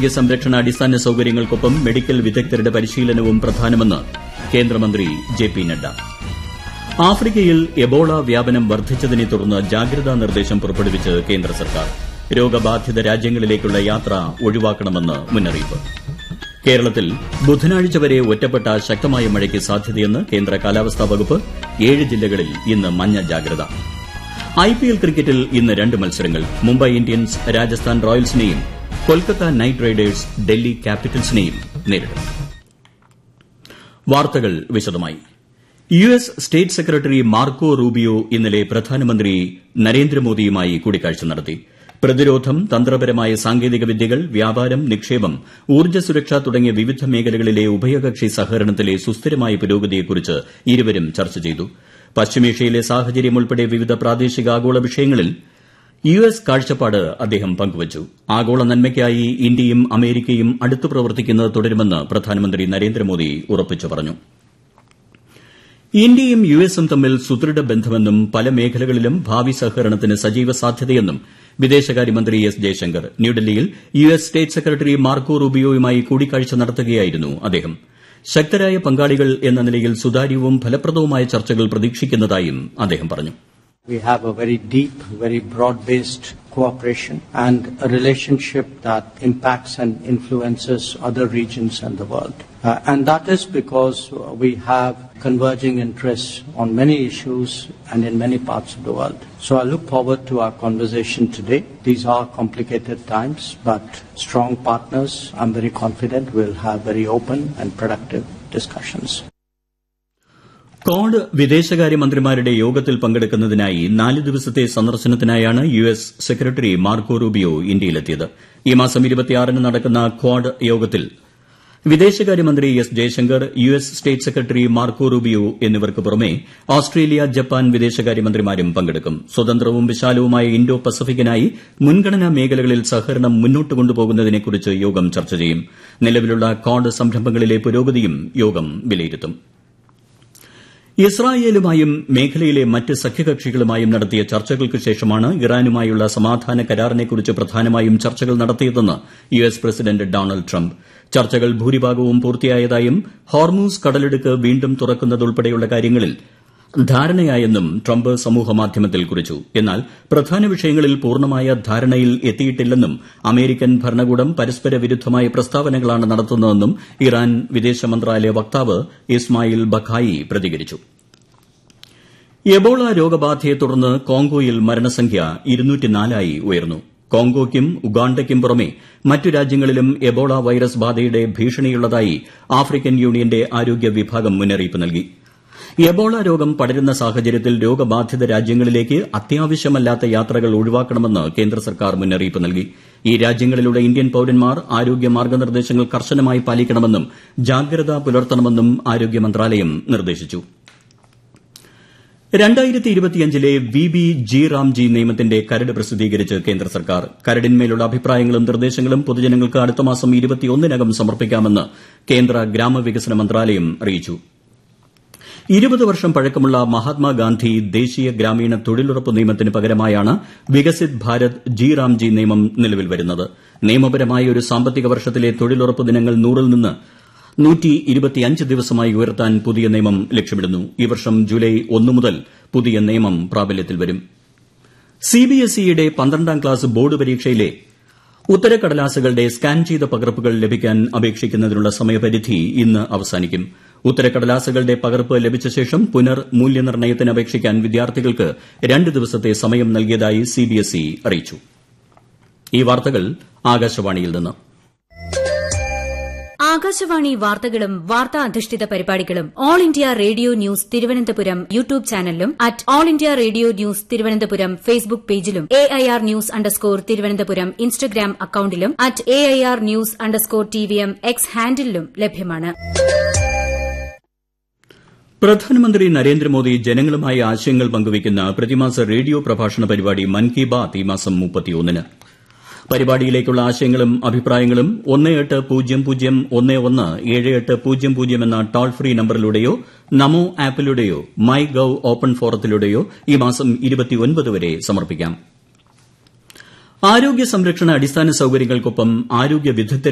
ആരോഗ്യ സംരക്ഷണ അടിസ്ഥാന സൌകര്യങ്ങൾക്കൊപ്പം മെഡിക്കൽ വിദഗ്ധരുടെ പരിശീലനവും പ്രധാനമെന്ന് കേന്ദ്രമന്ത്രി ജെ പി നദ്ദ ആഫ്രിക്കയിൽ എബോള വ്യാപനം വർദ്ധിച്ചതിനെ തുടർന്ന് ജാഗ്രതാ നിർദ്ദേശം പുറപ്പെടുവിച്ച് കേന്ദ്ര സർക്കാർ രോഗബാധിത രാജ്യങ്ങളിലേക്കുള്ള യാത്ര ഒഴിവാക്കണമെന്ന് മുന്നറിയിപ്പ് കേരളത്തിൽ ബുധനാഴ്ച വരെ ഒറ്റപ്പെട്ട ശക്തമായ മഴയ്ക്ക് സാധ്യതയെന്ന് കേന്ദ്ര കാലാവസ്ഥാ വകുപ്പ് ഏഴ് ജില്ലകളിൽ ഇന്ന് മഞ്ഞ ജാഗ്രത ഐപിഎൽ ക്രിക്കറ്റിൽ ഇന്ന് രണ്ട് മത്സരങ്ങൾ മുംബൈ ഇന്ത്യൻസ് രാജസ്ഥാൻ റോയൽസിനെയും കൊൽക്കത്ത നൈറ്റ് റൈഡേഴ്സ് ഡൽഹി ക്യാപിറ്റൽസിനെയും നേരിടും വാർത്തകൾ വിശദമായി U S state secretary Marco Rubio ഇന്നലെ പ്രധാനമന്ത്രി നരേന്ദ്രമോദിയുമായി കൂടിക്കാഴ്ച നടത്തി പ്രതിരോധം തന്ത്രപരമായ സാങ്കേതിക വിദ്യകൾ വ്യാപാരം നിക്ഷേപം ഊർജ്ജ സുരക്ഷ തുടങ്ങിയ വിവിധ മേഖലകളിലെ ഉഭയകക്ഷി സഹകരണത്തിലെ സുസ്ഥിരമായ പുരോഗതിയെക്കുറിച്ച് ഇരുവരും ചർച്ച ചെയ്തു പശ്ചിമേഷ്യയിലെ സാഹചര്യം ഉൾപ്പെടെ വിവിധ പ്രാദേശിക ആഗോള വിഷയങ്ങളിൽ യു എസ് കാഴ്ചപ്പാട് അദ്ദേഹം പങ്കുവച്ചു ആഗോള നന്മയ്ക്കായി ഇന്ത്യയും അമേരിക്കയും അടുത്തു പ്രവർത്തിക്കുന്നത് തുടരുമെന്ന് പ്രധാനമന്ത്രി നരേന്ദ്രമോദി ഉറപ്പിച്ചു പറഞ്ഞു ഇന്ത്യയും യു എസും തമ്മിൽ സുദൃഢ ബന്ധമെന്നും പല മേഖലകളിലും ഭാവി സഹകരണത്തിന് സജീവ സാധ്യതയെന്നും വിദേശകാര്യമന്ത്രി എസ് ജയശങ്കർ ന്യൂഡൽഹിയിൽ U S state secretary Marco റൂബിയോയുമായി കൂടിക്കാഴ്ച നടത്തുകയായിരുന്നു അദ്ദേഹം ശക്തരായ പങ്കാളികൾ എന്ന നിലയിൽ സുതാര്യവും ഫലപ്രദവുമായ ചർച്ചകൾ പ്രതീക്ഷിക്കുന്നതായും അദ്ദേഹം പറഞ്ഞു We have a very deep, very broad-based cooperation and a relationship that impacts and influences other regions and the world. Uh, and that is because we have converging interests on many issues and in many parts of the world. So I look forward to our conversation today. These are complicated times, but strong partners, I'm very confident, will have very open and productive discussions. Quad വിദേശകാര്യമന്ത്രിമാരുടെ യോഗത്തിൽ പങ്കെടുക്കുന്നതിനായി നാല് ദിവസത്തെ സന്ദർശനത്തിനായാണ് U S secretary Marco Rubio ഇന്ത്യയിലെത്തിയത് ഈ മാസം ന് നടക്കുന്ന ക്വാഡ് യോഗത്തിൽ വിദേശകാര്യമന്ത്രി S Jaishankar U S state secretary Marco Rubio എന്നിവർക്ക് പുറമെ ഓസ്ട്രേലിയ ജപ്പാൻ വിദേശകാര്യമന്ത്രിമാരും പങ്കെടുക്കും സ്വതന്ത്രവും വിശാലവുമായ ഇന്തോ പസഫിക്കിനായി മുൻഗണനാ മേഖലകളിൽ സഹകരണം മുന്നോട്ട് കൊണ്ടുപോകുന്നതിനെക്കുറിച്ച് യോഗം ചർച്ച ചെയ്യും നിലവിലുള്ള ക്വാഡ് സംരംഭങ്ങളിലെ പുരോഗതിയും യോഗം വിലയിരുത്തും ഇസ്രായേലുമായും മേഖലയിലെ മറ്റ് സഖ്യകക്ഷികളുമായും നടത്തിയ ചർച്ചകൾക്ക് ശേഷമാണ് ഇറാനുമായുള്ള സമാധാന കരാറിനെക്കുറിച്ച് പ്രധാനമായും ചർച്ചകൾ നടത്തിയതെന്ന് U S president Donald Trump ചർച്ചകൾ ഭൂരിഭാഗവും പൂർത്തിയായതായും ഹോർമൂസ് കടലിടുക്ക് വീണ്ടും തുറക്കുന്നതുൾപ്പെടെയുള്ള കാര്യങ്ങളിൽ ധാരണയായെന്നും ട്രംപ് സമൂഹമാധ്യമത്തിൽ കുറിച്ചു എന്നാൽ പ്രധാന വിഷയങ്ങളിൽ പൂർണ്ണമായ ധാരണയിൽ എത്തിയിട്ടില്ലെന്നും അമേരിക്കൻ ഭരണകൂടം പരസ്പര വിരുദ്ധമായ പ്രസ്താവനകളാണ് നടത്തുന്നതെന്നും ഇറാൻ വിദേശ മന്ത്രാലയ വക്താവ് ഇസ്മായിൽ ബഖായി പ്രതികരിച്ചു എബോള രോഗബാധയെ തുടർന്ന് കോങ്കോയിൽ മരണസംഖ്യ ആയി ഉയർന്നു കോങ്കോയ്ക്കും ഉഗാണ്ടയ്ക്കും പുറമെ മറ്റു രാജ്യങ്ങളിലും എബോള വൈറസ് ബാധയുടെ ഭീഷണിയുള്ളതായി ആഫ്രിക്കൻ യൂണിയന്റെ ആരോഗ്യ വിഭാഗം മുന്നറിയിപ്പ് നൽകി എബോള രോഗം പടരുന്ന സാഹചര്യത്തിൽ രോഗബാധിത രാജ്യങ്ങളിലേക്ക് അത്യാവശ്യമല്ലാത്ത യാത്രകൾ ഒഴിവാക്കണമെന്ന് കേന്ദ്ര സർക്കാർ മുന്നറിയിപ്പ് നൽകി ഈ രാജ്യങ്ങളിലുള്ള ഇന്ത്യൻ പൌരന്മാർ ആരോഗ്യ മാർഗ്ഗനിർദ്ദേശങ്ങൾ കർശനമായി പാലിക്കണമെന്നും ജാഗ്രത പുലർത്തണമെന്നും ആരോഗ്യ മന്ത്രാലയം നിർദ്ദേശിച്ചു ലെ വി ബി ജി റാംജി നിയമത്തിന്റെ കരട് പ്രസിദ്ധീകരിച്ച് കേന്ദ്ര സർക്കാർ കരടിന്മേലുള്ള അഭിപ്രായങ്ങളും നിർദ്ദേശങ്ങളും പൊതുജനങ്ങൾക്ക് അടുത്ത മാസം നകം സമർപ്പിക്കാമെന്ന് കേന്ദ്ര ഗ്രാമവികസന മന്ത്രാലയം അറിയിച്ചു ഇരുപത് വർഷം പഴക്കമുള്ള മഹാത്മാഗാന്ധി ദേശീയ ഗ്രാമീണ തൊഴിലുറപ്പ് നിയമത്തിന് പകരമായാണ് വികസിത് ഭാരത് ജി റാംജി നിയമം നിലവിൽ വരുന്നത് നിയമപരമായ ഒരു സാമ്പത്തിക വർഷത്തിലെ തൊഴിലുറപ്പ് ദിനങ്ങൾ നൂറിൽ നിന്ന് ദിവസമായി ഉയർത്താൻ പുതിയ നിയമം ലക്ഷ്യമിടുന്നു ഈ വർഷം ജൂലൈ ഒന്ന് മുതൽ പുതിയ നിയമം പ്രാബല്യത്തിൽ വരും സിബിഎസ്ഇയുടെ പന്ത്രണ്ടാം ക്ലാസ് ബോർഡ് പരീക്ഷയിലെ ഉത്തരക്കടലാസുകളുടെ സ്കാൻ ചെയ്ത പകർപ്പുകൾ ലഭിക്കാൻ അപേക്ഷിക്കുന്നതിനുള്ള സമയപരിധി ഇന്ന് അവസാനിക്കും ഉത്തരക്കടലാസുകളുടെ പകർപ്പ് ലഭിച്ച ശേഷം പുനർ മൂല്യനിർണ്ണയത്തിന് അപേക്ഷിക്കാൻ വിദ്യാർത്ഥികൾക്ക് രണ്ട് ദിവസത്തെ സമയം നൽകിയതായി സിബിഎസ്ഇ അറിയിച്ചു ഈ വാർത്തകൾ ആകാശവാണിയിൽ നിന്ന് ആകാശവാണി വാർത്തകളും വാർത്താ അധിഷ്ഠിത പരിപാടികളും all India radio news Thiruvananthapuram YouTube ചാനലിലും at all India radio news Thiruvananthapuram Facebook പേജിലും A I R news underscore Thiruvananthapuram Instagram അക്കൌണ്ടിലും at A I R news underscore T V M X ഹാൻഡിലും ലഭ്യമാണ് പ്രധാനമന്ത്രി നരേന്ദ്രമോദി ജനങ്ങളുമായി ആശയങ്ങൾ പങ്കുവയ്ക്കുന്ന പ്രതിമാസ റേഡിയോ പ്രഭാഷണ പരിപാടി മൻ കി ബാത് ഈ മാസം മുപ്പത്തിയൊന്നിന് പരിപാടിയിലേക്കുള്ള ആശയങ്ങളും അഭിപ്രായങ്ങളും ഒന്ന് എട്ട് പൂജ്യം പൂജ്യം ഒന്ന് ഒന്ന് ഏഴ് എട്ട് പൂജ്യം പൂജ്യം എന്ന ടോൾ ഫ്രീ നമ്പറിലൂടെയോ നമോ ആപ്പിലൂടെയോ മൈ ഗവ് ഓപ്പൺ ഫോറത്തിലൂടെയോ ഈ മാസം വരെ സമർപ്പിക്കാം ആരോഗ്യ സംരക്ഷണ അടിസ്ഥാന സൌകര്യങ്ങൾക്കൊപ്പം ആരോഗ്യ വിദഗ്ധ